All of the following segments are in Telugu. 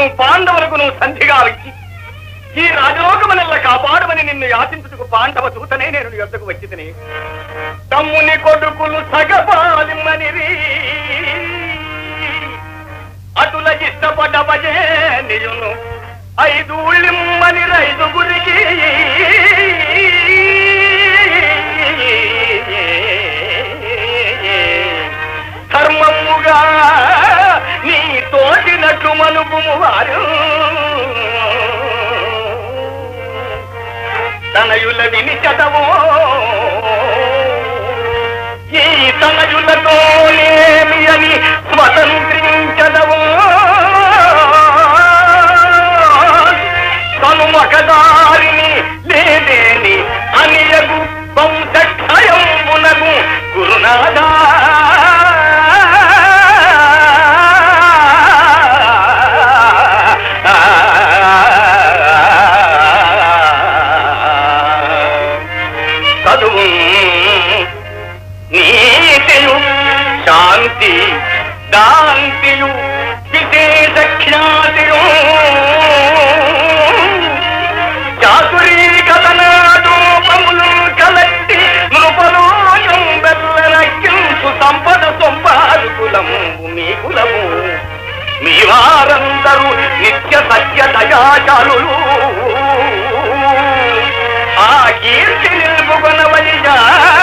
పాండవులకు సంధిగా వచ్చి ఈ రాజలోకమనెల్ల కాపాడమని నిన్ను యాచించుటకు పాండవ దూతనే నేను నీ వద్దకు వచ్చి తిని తమ్ముని కొడుకులు సగపాలిమ్మని అటుల ఇష్టపడవజే నియును ఐదుళ్ళిమ్మని రైదుగురికి ధర్మముగా నీ తోటినట్లు మనుపుము వారు తనయుల విని చదవో ఈ తనయులతోనేమి అని స్వతంత్రించదవో తను మగదారిని లేదేని అనియగు వంశక్షయంబునగు గురునాథా చదువు నీతియు శాంతి దాంతియు విశేష ఖ్యాతియు చాతురీకతనాదోపములు కలట్టి నృపలోయం బెల్లనక్కించు సంపద సొంపాదుకులము మీ కులము మీ వారందరూ నిత్య సత్య దయాచాలు ఆ కీర్తి నిలుపుకొనవలిగా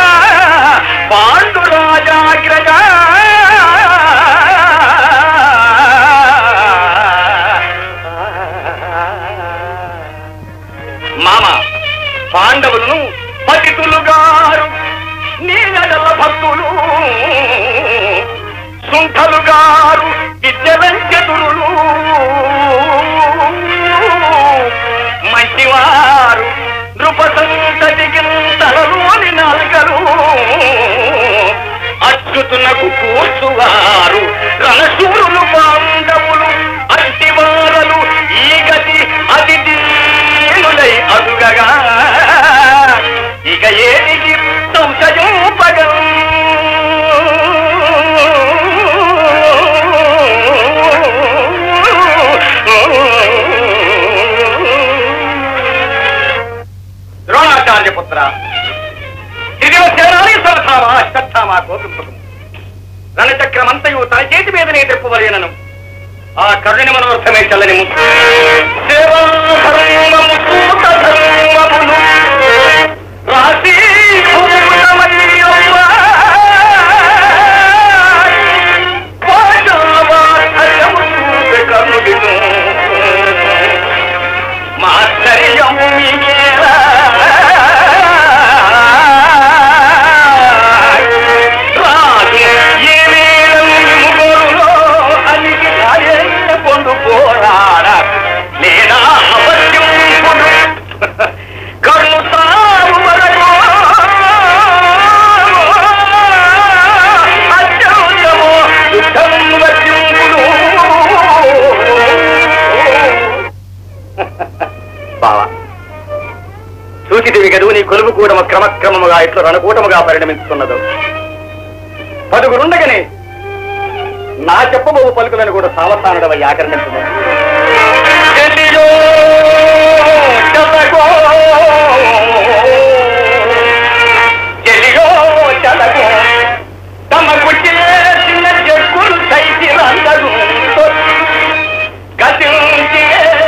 పాండురాజాగ్రగా మామ పాండవులను పతితులు గారు నీడల భక్తులు సుంఠలు గారు విద్యలంచెతురులు మంచివారు నృపసంతటికి తలలోని నలగరు అచ్యుతునకు కూర్చువారు రణశూరులు పాండవులు అట్టివారలు ఈ గతి అతి దీనులై అదుగగా ఇక ఏదికి సంశయోపగం ద్రోణాచార్య పుత్ర ఇదిగో సేనాని సరథామా అశ్వత్థామా కోపింపకము రణచక్రమంతయు తన చేతి మీదనే తెప్పవలేనను ఆ కరుణి మనోర్థమే చల్లని ముక్కు సేవాధర్మము సూత ధర్మములు రాశి భూతమయ్యవ్వా. వాచావాధర్యము చూపే కరుణిను. మాత్సర్యము మీకేలా. రాజు ఏ వేళను విముగోరులో అలిగి రాజేయ పొందు పోరాడ నేనా అవశ్యం పొందు కర్ణు సాగు వరకు అత్యంతమో యుద్ధం వర్జింపుడు బావా సూచితివి గదువు నీ కొలువు కూడమ క్రమక్రమముగా ఇట్లు రణకూటముగా పరిణమిస్తున్నదు పదుగురుండగనే నా చెప్పబోవు పలుకులను కూడా సావధానుడవ ఆకర్ణించున్నాను తమకు చేసిన చెక్కులు సైతిరందరూ గతించే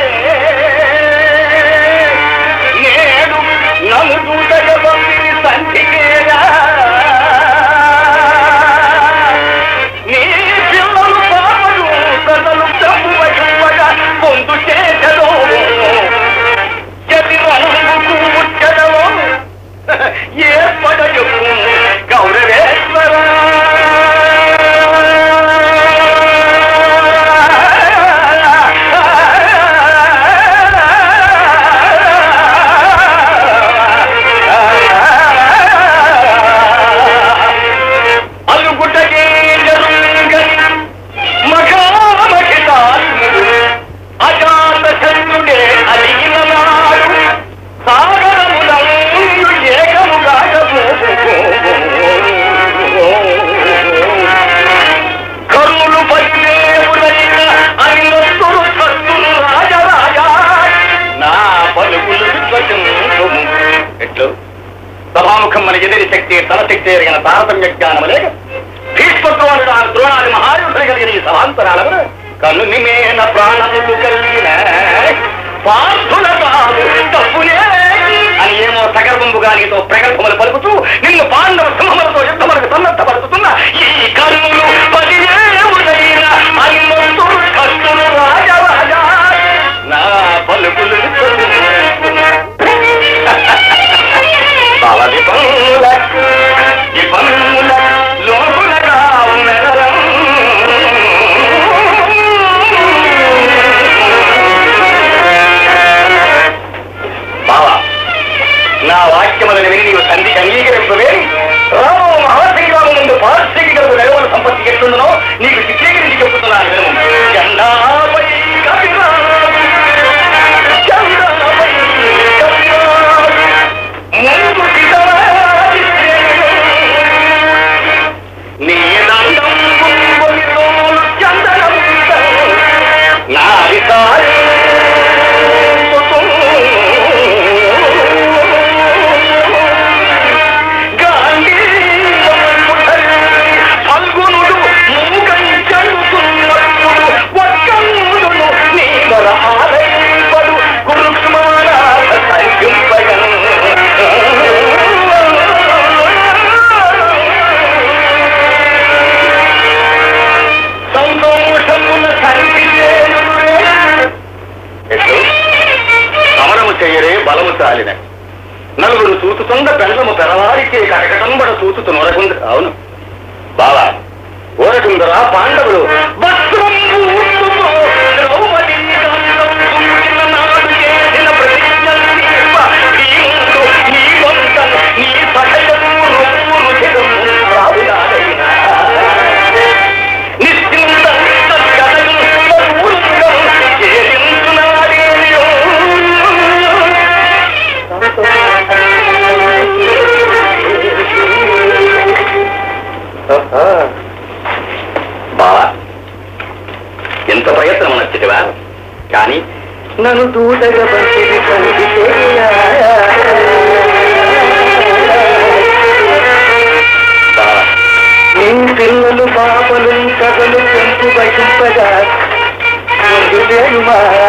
నేడు నన్ను దూతగ పంపి సంధికేరా నీ పిల్లలు పాపలు కథలు తప్పువగా ముఖం మన ఎదిరి శక్తి తన శక్తి ఎరిగిన తారతమ్య జ్ఞానం లేక భీష్మద్రోణుడు ఆ ద్రోణాది మహాయుధులు కలిగిన ఈ సమాంతరాలను కన్ను నిమేన ప్రాణములు కలిగిన పార్థుల బాబు తప్పునే అని ఏమో సగర్భంబుగా నీతో ప్రగల్భములు పలుకుతూ నిన్ను పాండవ సింహములతో యుద్ధములకు సన్నద్ధపరుచుతున్న ఈ కన్నులు పదివేవులైన హనుమంతుడు కష్టులు రాజరాజా నా పలుకులు బావ విపన్నుల విపన్నుల లోకులగా మెదరం బావా నా వాక్యములను విని నీవు సంధికి అంగీకరింపవే రామో మహాశంగ్రామ ముందు పార్శ్వికలకు నెలవల సంపత్తి ఎట్లుండనో నీకు చిత్రీకరించి చెబుతున్నాను వినము జెండాపై కవిరాజు, జెండాపై కవిరాజు, ముందు సితరాజిత్రేయుడు. నీ దండం కుంభమితోలు చందనముంతం, నారి సారి ఫల్గునుడు మూగంచడుతున్నప్పుడు ఒక్కముడును నీ వర ఆలయపడు కురుక్మానాథ సంగింపగన్ సంతోషమున సంగిలేనురే ఎట్లు సమరము చేయరే బలము చాలిన నలుగురు చూచుతుండ బెల్లము పెరవారికే కరకటంబడ చూచుతు నొరకుంద అవును బావా ఓరకుందరా పాండవులు వస్త్రంబు ఉట్టుతో ద్రౌపదీ గంధంబు పుట్టిన నాడు చేసిన ప్రతిజ్ఞలు తీర్ప, భీముడు నీ వంతను, నీ సహజము రొమ్ము రుచిరము రావులాడైనా. నిశ్చింత సద్గతము సద్గురుగం చేరించునాడేమియో. బావా ఎంత ప్రయత్నం నచ్చటివా కానీ నన్ను దూతగా పంపిణీ నీ పిల్లలు పాపలు కథలు పెంపు బహింపగా ముందు లేనుమా